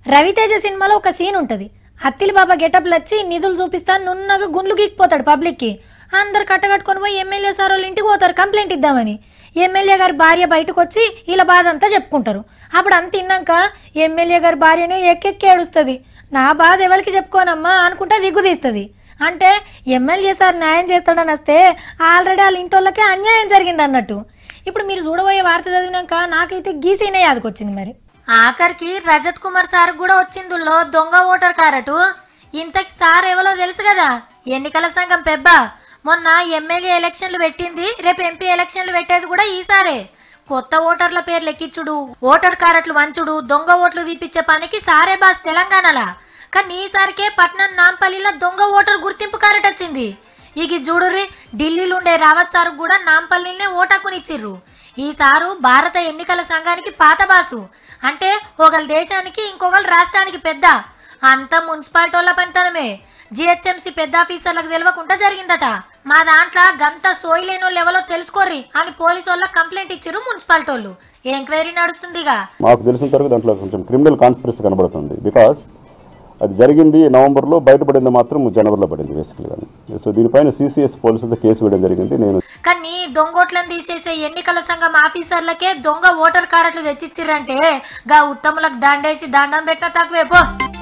రవితేజ సినిమాలో ఒక సీన్ ఉంటుంది అత్తిలి బాబా గెటప్లు వచ్చి నిధులు చూపిస్తా నున్నగా గుండ్లు గీక్కిపోతాడు పబ్లిక్కి అందరు కట్టగట్టుకొని పోయి ఎమ్మెల్యే సార్ వాళ్ళ ఇంటికి పోతారు కంప్లైంట్ ఇద్దామని ఎమ్మెల్యే గారి భార్య బయటకు వచ్చి ఇలా బాధ అంతా చెప్పుకుంటారు అప్పుడు అంత తిన్నాక ఎమ్మెల్యే గారి భార్యనే ఎక్కెక్కి ఏడుస్తుంది నా బాధ ఎవరికి చెప్పుకోనమ్మా అనుకుంటా విగ్గు తీస్తుంది అంటే ఎమ్మెల్యే సార్ న్యాయం చేస్తాడని వస్తే ఆల్రెడీ వాళ్ళ ఇంటోళ్ళకే అన్యాయం జరిగింది అన్నట్టు ఇప్పుడు మీరు చూడబోయే వార్త చదివినాక నాకైతే గీసీనే యాదకొచ్చింది మరి ఆఖరికి రజత్ కుమార్ సార్ కూడా వచ్చిందుల్లో దొంగ ఓటర్ కారటు ఇంతకి సార్ ఎవరో తెలుసు కదా ఎన్నికల సంఘం పెబ్బ మొన్న ఎమ్మెల్యే ఎలక్షన్లు పెట్టింది రేపు ఎంపీ ఎలక్షన్లు పెట్టేది కూడా ఈసారే కొత్త ఓటర్ల పేర్లు ఎక్కించుడు ఓటర్ కారట్లు వంచుడు దొంగ ఓట్లు తీపిచ్చే పనికి సారే బాస్ తెలంగాణలా కానీ ఈసారికే పట్నం నాంపల్లిలో దొంగ ఓటర్ గుర్తింపు కారట్ వచ్చింది ఇక చూడుర్రి ఢిల్లీలో ఉండే రావత్ సారు కూడా నాంపల్లినే ఓటాకునిచ్చిర్రు ఈ సారు భారత ఎన్నికల సంఘానికి పాత బాసు అంటే ఒకళ్ళ దేశానికి ఇంకొకరు రాష్ట్రానికి పెద్ద అంత మున్సిపాలిటీ వాళ్ళ పనితనమే జిహెచ్ఎంసీ పెద్ద ఆఫీసర్లకు తెలియకుండా జరిగిందట మా దాంట్లో గంత సోయి లేని వాళ్ళు ఎవరో తెలుసుకోర్రి అని పోలీసు వాళ్ళకి కంప్లైంట్ ఇచ్చిర్రు మున్సిపాలిటీ వాళ్ళు ఎంక్వైరీ నడుస్తుందిగా మాకు తెలిసిన వరకు దాంట్లో కొంచెం క్రిమినల్ కాన్స్పిరసీ కనబడుతుంది బికాస్ అది జరిగింది నవంబర్లో బయటపడింది మాత్రం జనవరిలో పడింది బేసికల్గా సో దీనిపైన సిసిఎస్ పోలీసులతో కేసు వేయడం జరిగింది నేను కానీ దొంగోట్లను తీసేసే ఎన్నికల సంఘం ఆఫీసర్లకే దొంగ ఓటర్ కార్డులు తెచ్చిచ్చిర్రంటే గా ఉత్తములకు దండేసి దండం పెట్టిన తక్కువే పో